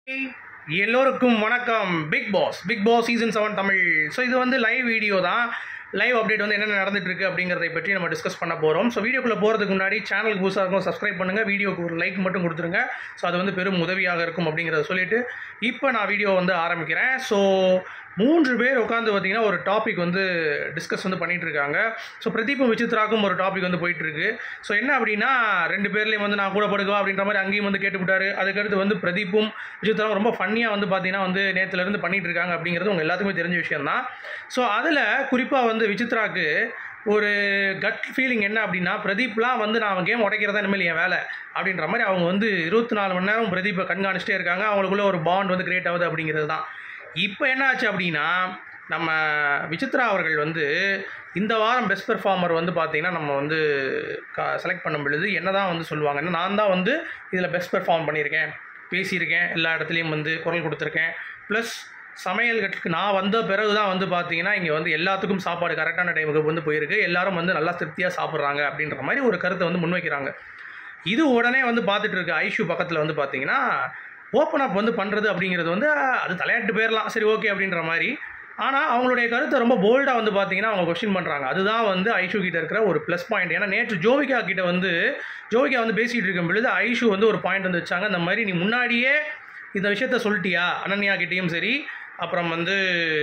எல்லோருக்கும் வணக்கம் Bigg Boss Bigg Boss season seven Tamil so இது வந்து லைவ் வீடியோ தான் லைவ் அப்டேட் வந்து என்னென்ன நடந்துட்டு இருக்கு அப்படிங்கிறதை பற்றி நம்ம டிஸ்கஸ் பண்ண போகிறோம் ஸோ வீடியோக்குள்ளே போகிறதுக்கு முன்னாடி சேனலுக்கு புதுசாக இருக்கும் சப்ஸ்கிரைப் பண்ணுங்கள் வீடியோக்கு ஒரு லைக் மட்டும் கொடுத்துருங்க ஸோ அது வந்து பெரும் உதவியாக இருக்கும் அப்படிங்கிறத சொல்லிட்டு இப்போ நான் வீடியோ வந்து ஆரம்பிக்கிறேன் ஸோ மூன்று பேர் உட்காந்து பார்த்தீங்கன்னா ஒரு டாபிக் வந்து டிஸ்கஸ் வந்து பண்ணிட்டு இருக்காங்க ஸோ பிரதீப்பும் விசித்ராக்கும் ஒரு டாபிக் வந்து போயிட்டு இருக்கு ஸோ என்ன அப்படின்னா ரெண்டு பேர்லேயும் வந்து நான் கூட படுக்கவா அப்படின்ற மாதிரி அங்கேயும் வந்து கேட்டுவிட்டாரு அதுக்கடுத்து வந்து பிரதீப்பும் விசித்ராவும் ரொம்ப ஃபன்னியாக வந்து பார்த்தீங்கன்னா வந்து நேற்றுலேருந்து பண்ணிட்டு இருக்காங்க அப்படிங்கிறது உங்கள் எல்லாத்துக்குமே தெரிஞ்ச விஷயம் தான் ஸோ அதில் குறிப்பாக வந்து விசித்ராக்கு ஒரு கட் ஃபீலிங் என்ன அப்படின்னா பிரதீப்லாம் வந்து நான் கேம் உடைக்கிறதா இனிமேல் என் வேலை அப்படின்ற மாதிரி அவங்க வந்து இருபத்தி நாலு மணி நேரம் பிரதீப்பை கண்காணிச்சிட்டே இருக்காங்க அவங்களுக்குள்ள ஒரு பாண்ட் வந்து கிரியேட் ஆகுது அப்படிங்கிறது தான் இப்போ என்ன ஆச்சு அப்படின்னா நம்ம விசித்ரா அவர்கள் வந்து இந்த வாரம் பெஸ்ட் பெர்ஃபார்மர் வந்து பார்த்தீங்கன்னா நம்ம வந்து செலக்ட் பண்ணும் பொழுது என்ன தான் வந்து சொல்லுவாங்கன்னா நான் தான் வந்து இதில் பெஸ்ட் பெர்ஃபார்ம் பண்ணியிருக்கேன் பேசியிருக்கேன் எல்லா இடத்துலையும் வந்து குரல் கொடுத்துருக்கேன் ப்ளஸ் சமையல்களுக்கு நான் வந்த பிறகு தான் வந்து பார்த்தீங்கன்னா இங்கே வந்து எல்லாத்துக்கும் சாப்பாடு கரெக்டான டைமுக்கு வந்து போயிருக்கு எல்லாரும் வந்து நல்லா திருப்தியாக சாப்பிட்றாங்க அப்படின்ற மாதிரி ஒரு கருத்தை வந்து முன்வைக்கிறாங்க இது உடனே வந்து பார்த்துட்டு இருக்க ஐஷு பக்கத்தில் வந்து பார்த்தீங்கன்னா ஓப்பன் அப் வந்து பண்ணுறது அப்படிங்கிறது வந்து அது தலையாட்டு போயிடலாம் சரி ஓகே அப்படின்ற மாதிரி ஆனால் அவங்களுடைய கருத்தை ரொம்ப போல்டாக வந்து பார்த்தீங்கன்னா அவங்க கொஸ்டின் பண்ணுறாங்க அதுதான் வந்து ஐஷு கிட்ட இருக்கிற ஒரு ப்ளஸ் பாயிண்ட் ஏன்னா நேற்று ஜோவிகா கிட்ட வந்து ஜோவிகா வந்து பேசிகிட்டு இருக்கும் பொழுது ஐஷு வந்து ஒரு பாயிண்ட் வந்து வச்சாங்க இந்த மாதிரி நீ முன்னாடியே இந்த விஷயத்த சொல்லிட்டியா அனன்யா கிட்டேயும் சரி அப்புறம் வந்து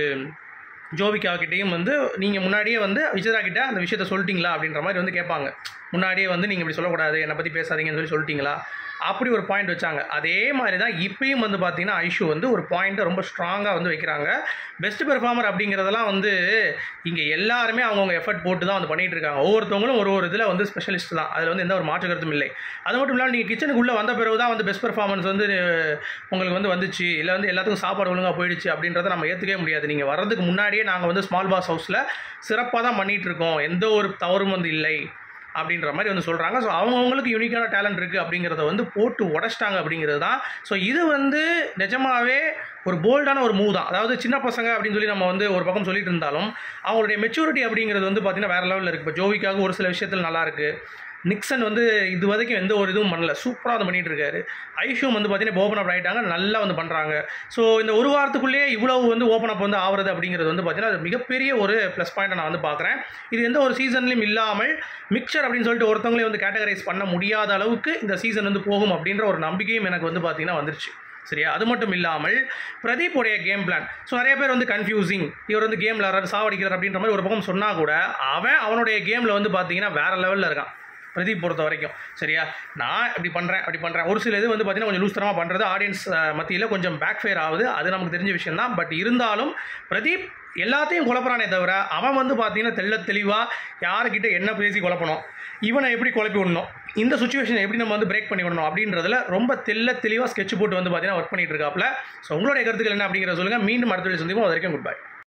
ஜோவிகா கிட்டேயும் வந்து நீங்கள் முன்னாடியே வந்து விஜயதா கிட்ட அந்த விஷயத்த சொல்லிட்டீங்களா அப்படின்ற மாதிரி வந்து கேட்பாங்க முன்னாடியே வந்து நீங்கள் இப்படி சொல்லக்கூடாது என்னை பற்றி பேசாதீங்கன்னு சொல்லி சொல்லிட்டீங்களா அப்படி ஒரு பாயிண்ட் வச்சாங்க அதே மாதிரி தான் இப்பயும் வந்து பார்த்தீங்கன்னா ஐஷு வந்து ஒரு பாயிண்ட்டை ரொம்ப ஸ்ட்ராங்காக வந்து வைக்கிறாங்க பெஸ்ட் பெர்ஃபார்மர் அப்படிங்கிறதெல்லாம் வந்து இங்கே எல்லாருமே அவங்கவுங்க எஃபர்ட் போட்டு தான் வந்து பண்ணிகிட்டு இருக்காங்க ஒவ்வொருத்தவங்களும் ஒரு ஒரு இதில் வந்து ஸ்பெஷலிஸ்ட் தான் அதில் வந்து எந்த ஒரு மாற்று கருத்தும் இல்லை அது மட்டும் இல்லாமல் நீங்கள் கிச்சனுக்குள்ளே வந்த பிறகு தான் வந்து பெஸ்ட் பெர்ஃபார்மன்ஸ் வந்து உங்களுக்கு வந்து வந்துச்சு இல்லை வந்து எல்லாத்துக்கும் சாப்பாடு ஒழுங்காக போயிடுச்சு அப்படின்றத நம்ம ஏற்றுக்கவே முடியாது நீங்கள் வர்றதுக்கு முன்னாடியே நாங்கள் வந்து ஸ்மால் பாஸ் ஹவுஸில் சிறப்பாக தான் பண்ணிகிட்டு இருக்கோம் எந்த ஒரு தவறும் வந்து இல்லை அப்படின்ற மாதிரி வந்து சொல்கிறாங்க ஸோ அவங்கவுங்களுக்கு யூனிக்கான டேலண்ட் இருக்குது அப்படிங்கிறத வந்து போட்டு உடச்சிட்டாங்க அப்படிங்கிறது தான் ஸோ இது வந்து நிஜமாவே ஒரு போல்டான ஒரு மூவ் தான் அதாவது சின்ன பசங்க அப்படின்னு சொல்லி நம்ம வந்து ஒரு பக்கம் சொல்லிட்டு இருந்தாலும் அவங்களுடைய மெச்சூரிட்டி அப்படிங்கிறது வந்து பார்த்திங்கன்னா வேறு லெவலில் இருக்குது இப்போ ஜோவிக்காக ஒரு சில விஷயத்தில் நல்லா இருக்குது நிக்சன் வந்து இது வரைக்கும் எந்த ஒரு இதுவும் பண்ணல சூப்பராக வந்து பண்ணிட்டு இருக்காரு ஐஷும் வந்து பார்த்தீங்கன்னா ஓப்பன் அப் ஆகிட்டாங்க நல்லா வந்து பண்ணுறாங்க ஸோ இந்த ஒரு வாரத்துக்குள்ளேயே இவ்வளவு வந்து ஓப்பன் அப் வந்து ஆகிறது அப்படிங்கிறது வந்து பார்த்தீங்கன்னா அது மிகப்பெரிய ஒரு ப்ளஸ் பாயிண்ட்டை நான் வந்து பார்க்குறேன் இது எந்த ஒரு சீசன்லையும் இல்லாமல் மிக்சர் அப்படின்னு சொல்லிட்டு ஒருத்தவங்களே வந்து கேட்டகரைஸ் பண்ண முடியாத அளவுக்கு இந்த சீசன் வந்து போகும் அப்படின்ற ஒரு நம்பிக்கையும் எனக்கு வந்து பார்த்தீங்கன்னா வந்துருச்சு சரியா அது மட்டும் இல்லாமல் பிரதீப் உடைய கேம் பிளான் ஸோ நிறைய பேர் வந்து கன்ஃபியூசிங் இவர் வந்து கேமில் யாராவது சாவடிக்கிறார் அப்படின்ற மாதிரி ஒரு பக்கம் சொன்னால் கூட அவன் அவனுடைய கேமில் வந்து பார்த்தீங்கன்னா வேறு லெவலில் இருக்கான் பிரதீப் பொறுத்த வரைக்கும் சரியா நான் இப்படி பண்ணுறேன் அப்படி பண்ணுறேன் ஒரு சில இது வந்து பார்த்தீங்கன்னா கொஞ்சம் லூஸ்தரமாக பண்ணுறது ஆடியன்ஸ் மத்தியில் கொஞ்சம் பேக் ஃபயர் ஆகுது அது நமக்கு தெரிஞ்ச விஷயம் தான் பட் இருந்தாலும் பிரதீப் எல்லாத்தையும் குழப்பறானே தவிர அவன் வந்து பார்த்தீங்கன்னா தெள்ள தெளிவாக யாருக்கிட்ட என்ன பேசி குழப்பணும் இவனை எப்படி குழப்பி விடணும் இந்த சுச்சுவேஷனை எப்படி நம்ம வந்து பிரேக் பண்ணி விடணும் அப்படின்றதுல ரொம்ப தெள்ள தெளிவாக ஸ்கெட்ச் போட்டு வந்து பார்த்தீங்கன்னா ஒர்க் பண்ணிட்டு இருக்காப்ல ஸோ உங்களுடைய கருத்துக்கள் என்ன அப்படிங்கிறத சொல்லுங்கள் மீண்டும் அடுத்த வீடியோ சந்திப்போம் அது வரைக்கும் குட் பை